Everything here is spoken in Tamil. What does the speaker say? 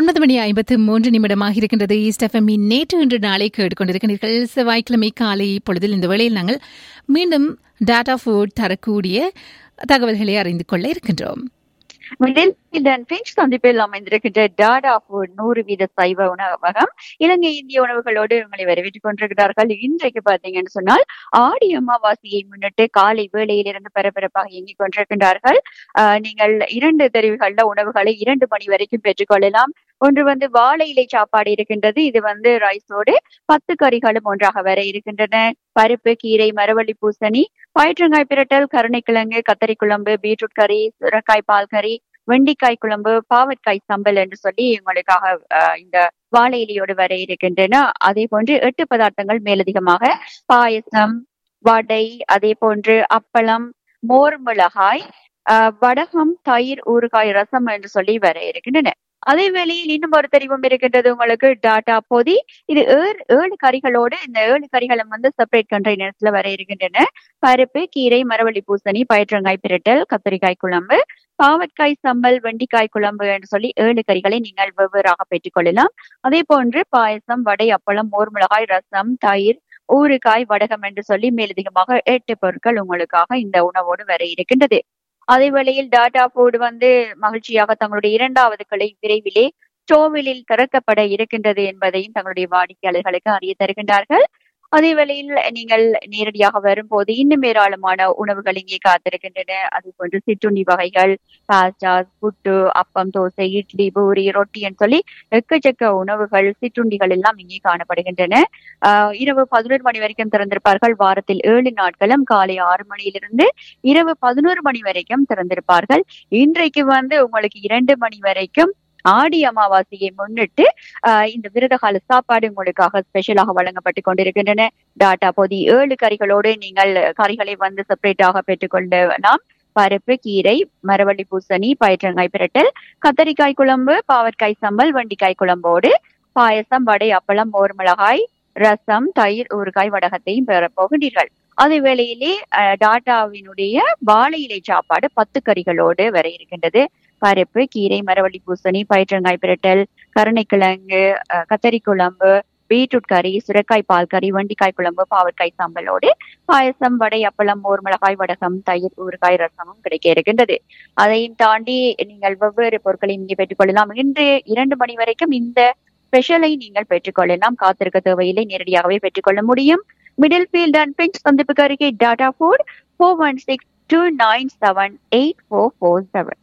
ஒன்பது மணி ஐம்பத்து மூன்று நிமிடமாக இருக்கின்றது ஈஸ்ட் எஃப்எம்மின் நேற்று இன்று நாளை கேட்டுக்கொண்டிருக்கிறீர்கள் செவ்வாய்க்கிழமை காலை பொழுதில் இந்த வேளையில் நாங்கள் மீண்டும் டாடா ஃபுட் தரக்கூடிய தகவல்களை அறிந்து கொள்ள இருக்கின்றோம் மிடில் இதன் பிஞ்ச் சந்திப்பில் அமைந்திருக்கின்ற டாடா ஃபுட் நூறு வீத சைவ உணவகம் இலங்கை இந்திய உணவுகளோடு உங்களை வரவேற்றுக் கொண்டிருக்கிறார்கள் இன்றைக்கு பாத்தீங்கன்னு சொன்னால் ஆடி அமாவாசையை முன்னிட்டு காலை வேளையிலிருந்து பரபரப்பாக இயங்கிக் கொண்டிருக்கின்றார்கள் ஆஹ் நீங்கள் இரண்டு தெரிவுகள்ல உணவுகளை இரண்டு மணி வரைக்கும் பெற்றுக்கொள்ளலாம் ஒன்று வந்து வாழை இலை சாப்பாடு இருக்கின்றது இது வந்து ரைஸோடு பத்து கறிகளும் ஒன்றாக வர இருக்கின்றன பருப்பு கீரை மரவள்ளி பூசணி பயிற்றங்காய் பிரட்டல் கருணைக்கிழங்கு கத்தரி குழம்பு பீட்ரூட் கறி சுரக்காய் பால் கறி வெண்டிக்காய் குழம்பு பாவற்காய் சம்பல் என்று சொல்லி உங்களுக்காக ஆஹ், இந்த வாழை இலையோடு வர இருக்கின்றன அதே போன்று எட்டு பதார்த்தங்கள் மேலதிகமாக பாயசம் வடை அதே போன்று அப்பளம் மோர் மிளகாய் ஆஹ், வடகம் தயிர் ஊறுகாய் ரசம் என்று சொல்லி வர இருக்கின்றன அதே வேளையில் இன்னும் ஒரு தெரிவும் இருக்கின்றது உங்களுக்கு டாட்டா பொதி இது ஏழு ஏழு கறிகளோடு இந்த ஏழு கறிகளும் வந்து செப்பரேட் கண்டெய்னர்ஸ்ல வர இருக்கின்றன பருப்பு கீரை மரவள்ளி பூசணி பயிற்றங்காய் பிரட்டல் கத்தரிக்காய் குழம்பு பாவற்காய் சம்பல் வெண்டிக்காய் குழம்பு என்று சொல்லி ஏழு கறிகளை நீங்கள் வெவ்வேறாக பெற்றுக்கொள்ளலாம் அதே போன்று பாயசம் வடை அப்பளம் மோர் மிளகாய் ரசம் தயிர் ஊறுகாய் வடகம் என்று சொல்லி மேலதிகமாக எட்டு பொருட்கள் உங்களுக்காக இந்த உணவோடு வர இருக்கின்றது அதே வேளையில் டாடா ஃபுட் வந்து மகிழ்ச்சியாக தங்களுடைய இரண்டாவது கிளை விரைவிலே ஸ்டோவிலில் திறக்கப்பட இருக்கின்றது என்பதையும் தங்களுடைய வாடிக்கையாளர்களுக்கு அறிய தருகின்றார்கள் அதே வேளையில் நீங்கள் நேரடியாக வரும்போது இன்னும் ஏராளமான உணவுகள் இங்கே காத்திருக்கின்றன அது போன்று சிற்றுண்டி வகைகள் பாஸ்டா புட்டு அப்பம் தோசை இட்லி பூரி ரொட்டின்னு சொல்லி எக்கச்சக்க உணவுகள் சிற்றுண்டிகள் எல்லாம் இங்கே காணப்படுகின்றன ஆஹ் இரவு பதினோரு மணி வரைக்கும் திறந்திருப்பார்கள் வாரத்தில் ஏழு நாட்களும் காலை ஆறு மணியிலிருந்து இரவு பதினோரு மணி வரைக்கும் திறந்திருப்பார்கள் இன்றைக்கு வந்து உங்களுக்கு இரண்டு மணி வரைக்கும் ஆடி அமாவாசையை முன்னிட்டு ஆஹ் இந்த விரதகால சாப்பாடு உங்களுக்காக ஸ்பெஷலாக வழங்கப்பட்டு கொண்டிருக்கின்றன டாட்டா பொதி ஏழு கறிகளோடு நீங்கள் கறிகளை வந்து செப்பரேட்டாக பெற்றுக்கொள்ளலாம் பருப்பு கீரை மரவள்ளி பூசணி பயிற்றங்காய் பிரட்டல் கத்தரிக்காய் குழம்பு பாவற்காய் சம்பல் வண்டிக்காய் குழம்போடு பாயசம் வடை அப்பளம் மோர் மிளகாய் ரசம் தயிர் ஊறுகாய் வடகத்தையும் பெறப் போகின்றீர்கள் அதே வேளையிலே அஹ், டாட்டாவினுடைய வாழை இலை சாப்பாடு பத்து கறிகளோடு வர இருக்கின்றது பருப்பு கீரை மரவள்ளி பூசணி பயிற்றங்காய் பிரட்டல் கருணைக்கிழங்கு அஹ், கத்தரி குழம்பு பீட்ரூட் கறி சுரைக்காய் பால் கறி வண்டிக்காய் குழம்பு பாவற்காய் சாம்பலோடு பாயசம் வடை அப்பளம் மோர் மிளகாய் வடகம் தயிர் ஊறுகாய் ரசமும் கிடைக்க இருக்கின்றது அதையும் தாண்டி நீங்கள் வெவ்வேறு பொருட்களை இங்கே பெற்றுக்கொள்ளலாம் இன்று இரண்டு மணி வரைக்கும் இந்த ஸ்பெஷலை நீங்கள் பெற்றுக்கொள்ளலாம் காத்திருக்க தேவையில்லை நேரடியாகவே பெற்றுக்கொள்ள முடியும் மிடில் ஃபீல்ட் அண்ட் பிங்க் சந்திப்புக்கு அருகே Tata food four one six two nine seven eight four four seven